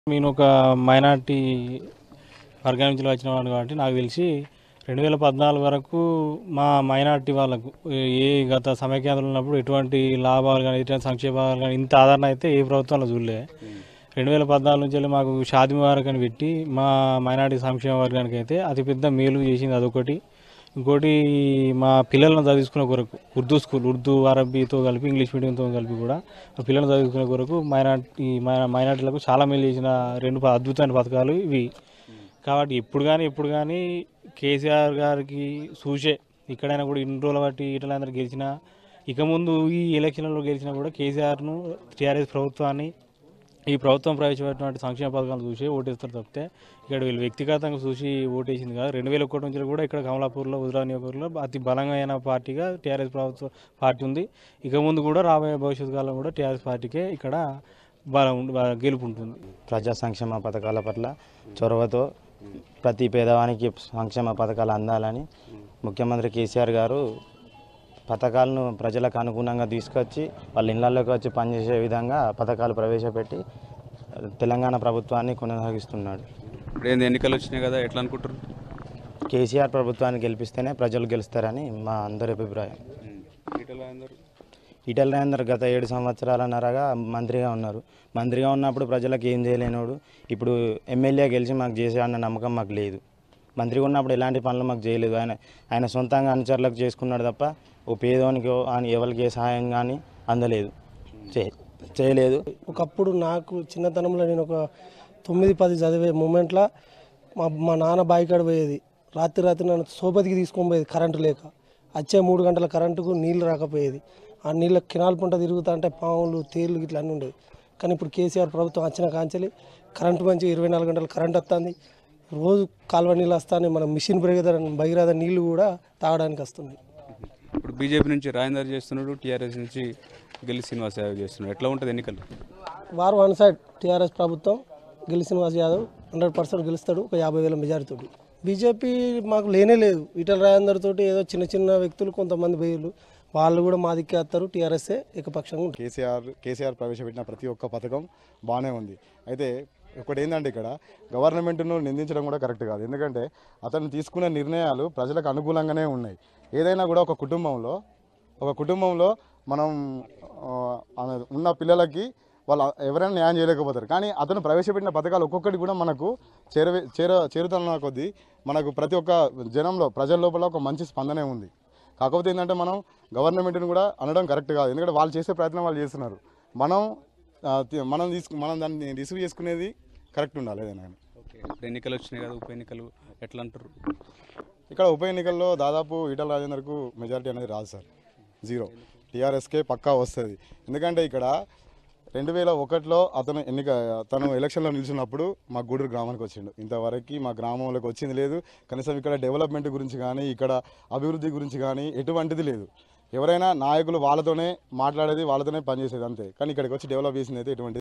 నేను ఒక మైనార్టీ వర్గం నుంచి వచ్చిన వాడిని కాబట్టి నాకు తెలిసి రెండు వేల పద్నాలుగు వరకు మా మైనార్టీ వాళ్ళకు ఏ గత సమైక్యాంధ్రలు ఉన్నప్పుడు ఎటువంటి లాభాలు కానీ ఎటువంటి సంక్షేమాలు కానీ ఇంత ఆదరణ అయితే ఏ ప్రభుత్వంలో చూడలే రెండు వేల పద్నాలుగు నుంచి వెళ్ళి మాకు షాది ముబారక్ అని పెట్టి మా మైనార్టీ సంక్షేమ వర్గానికి అయితే అతిపెద్ద మేలు చేసింది అదొకటి ఇంకోటి మా పిల్లలను చదివించుకునే కొరకు ఉర్దూ స్కూల్ ఉర్దూ అరబీతో కలిపి ఇంగ్లీష్ మీడియంతో కలిపి కూడా మా పిల్లలను చదివించుకునే కొరకు మైనార్టీ మైనార్టీలకు చాలా మేలు చేసిన రెండు ప- అద్భుతమైన పథకాలు ఇవి కాబట్టి ఇప్పుడు కానీ ఎప్పుడు కానీ కేసీఆర్ గారికి చూసే ఇక్కడైనా కూడా ఇన్ని రోజుల బట్టి ఈటలందరూ గెలిచినా ఇక ముందు ఈ ఎలక్షన్లలో గెలిచినా కూడా కేసీఆర్ను టీఆర్ఎస్ ప్రభుత్వాన్ని ఈ ప్రభుత్వం ప్రవేశపెట్టినటువంటి సంక్షేమ పథకాలు చూసి ఓటేస్తారు తప్పితే ఇక్కడ వీళ్ళు వ్యక్తిగతంగా చూసి ఓటేసింది కాదు రెండు వేల ఒకటి నుంచి కూడా ఇక్కడ కమలాపూర్లో హుజరా నియోజకవర్గంలో అతి బలమైన పార్టీగా టీఆర్ఎస్ ప్రభుత్వ పార్టీ ఉంది ఇక ముందు కూడా రాబోయే భవిష్యత్తు కాలం కూడా టీఆర్ఎస్ పార్టీకే ఇక్కడ బలం ఉండి- బ- గెలుపు ఉంటుంది ప్రజా సంక్షేమ పథకాల పట్ల చొరవతో ప్రతి పేదవానికి సంక్షేమ పథకాలు అందాలని ముఖ్యమంత్రి కేసీఆర్ గారు పథకాలను ప్రజలకు అనుగుణంగా తీసుకొచ్చి వాళ్ళ ఇళ్లలోకి వచ్చి పనిచేసే విధంగా పథకాలు ప్రవేశపెట్టి తెలంగాణ ప్రభుత్వాన్ని కొనసాగిస్తున్నాడు ఇప్పుడు ఏంది ఎన్నికలు వచ్చినాయి కదా ఎట్లా అనుకుంటారు కేసీఆర్ ప్రభుత్వాన్ని గెలిపిస్తేనే ప్రజలు గెలుస్తారని మా అందరి అభిప్రాయం ఈటల అందరూ ఈటల రాజేందర్ గత ఏడు సంవత్సరాలన్నరగా మంత్రిగా ఉన్నారు మంత్రిగా ఉన్నప్పుడు ప్రజలకు ఏం చేయలేనోడు ఇప్పుడు ఎమ్మెల్యే గెలిచి మాకు చేసే అన్న నమ్మకం మాకు లేదు మంత్రిగా ఉన్నప్పుడు ఎలాంటి పనులు మాకు చేయలేదు ఆయన ఆయన సొంతంగా అనుచరులకు చేసుకున్నాడు తప్ప ఓ పేదోనికో అని ఎవరికి ఏ సహాయం కానీ అందలేదు చే- చేయలేదు ఒకప్పుడు నాకు చిన్నతనంలో నేను ఒక తొమ్మిది పది చదివే మూమెంట్లో మా మా నాన్న బాయికాడ పోయేది రాత్రి రాత్రి నన్ను సోపతికి తీసుకొని పోయేది కరెంటు లేక వచ్చే మూడు గంటల కరెంటుకు నీళ్లు రాకపోయేది ఆ నీళ్ళ కినాల పంట తిరుగుతా అంటే పాములు తేళ్ళు ఇట్లా అన్నీ ఉండేది కానీ ఇప్పుడు కేసీఆర్ ప్రభుత్వం వచ్చిన కాంచెలి కరెంటు మంచి ఇరవై నాలుగు గంటలు కరెంట్ వస్తుంది రోజు కాలువ నీళ్ళు వస్తాయి మన మిషన్ బ్రేగర్ భగీరథ నీళ్లు కూడా తాగడానికి వస్తున్నాయి ఇప్పుడు బీజేపీ నుంచి రాజేందర్ చేస్తున్నాడు టీఆర్ఎస్ నుంచి గెలి శ్రీనివాస్ యాదవ్ చేస్తున్నాడు ఎట్లా ఉంటుంది ఎన్నికలు వారు వన్ సైడ్ టీఆర్ఎస్ ప్రభుత్వం గెలి శ్రీనివాస్ యాదవ్ హండ్రెడ్ పర్సెంట్ గెలుస్తాడు ఒక యాభై వేల మెజారిటీ బీజేపీ మాకు లేనే లేదు ఈటల రాజేందర్ తోటి ఏదో చిన్న చిన్న వ్యక్తులు కొంతమంది వేయలు వాళ్ళు కూడా మా దిక్కే వస్తారు టీఆర్ఎస్ఏ ఏకపక్షంగా ఉంటుంది కేసీఆర్ కేసీఆర్ ప్రవేశపెట్టిన ప్రతి ఒక్క పథకం బాగానే ఉంది అయితే ఒకటి ఏంటంటే ఇక్కడ గవర్నమెంట్ను నిందించడం కూడా కరెక్ట్ కాదు ఎందుకంటే అతను తీసుకునే నిర్ణయాలు ప్రజలకు అనుకూలంగానే ఉన్నాయి ఏదైనా కూడా ఒక కుటుంబంలో ఒక కుటుంబంలో మనం ఆ, ఆమె ఉన్న పిల్లలకి వాళ్ళు ఎవరైనా న్యాయం చేయలేకపోతారు కానీ అతను ప్రవేశపెట్టిన పథకాలు ఒక్కొక్కటి కూడా మనకు చేరవే చేర చేరుతున్న కొద్దీ మనకు ప్రతి ఒక్క జనంలో ప్రజల లోపల ఒక మంచి స్పందనే ఉంది కాకపోతే ఏంటంటే మనం గవర్నమెంట్ని కూడా అనడం కరెక్ట్ కాదు ఎందుకంటే వాళ్ళు చేసే ప్రయత్నం వాళ్ళు చేస్తున్నారు మనం ఆ, తి- మనం తీసుకు మనం దాన్ని రిసీవ్ చేసుకునేది కరెక్ట్ ఉండాలి ఏదైనా కానీ ఓకే ఇప్పుడు ఎన్నికలు వచ్చినాయి కదా ఉప ఎన్నికలు ఎట్లా అంటారు ఇక్కడ ఉప ఎన్నికల్లో దాదాపు ఈటల రాజేందర్కు మెజారిటీ అనేది రాదు సార్ జీరో టీఆర్ఎస్కే పక్కా వస్తుంది ఎందుకంటే ఇక్కడ రెండు వేల ఒకటిలో అతను ఎన్నిక తను ఎలక్షన్లో నిలిచినప్పుడు మా గూడూరు గ్రామానికి వచ్చిండు ఇంతవరకు మా గ్రామంలోకి వచ్చింది లేదు కనీసం ఇక్కడ డెవలప్మెంట్ గురించి కానీ ఇక్కడ అభివృద్ధి గురించి కానీ ఎటువంటిది లేదు ఎవరైనా నాయకులు వాళ్ళతోనే మాట్లాడేది వాళ్ళతోనే పనిచేసేది అంతే కానీ ఇక్కడికి వచ్చి డెవలప్ చేసింది అయితే ఎటువంటి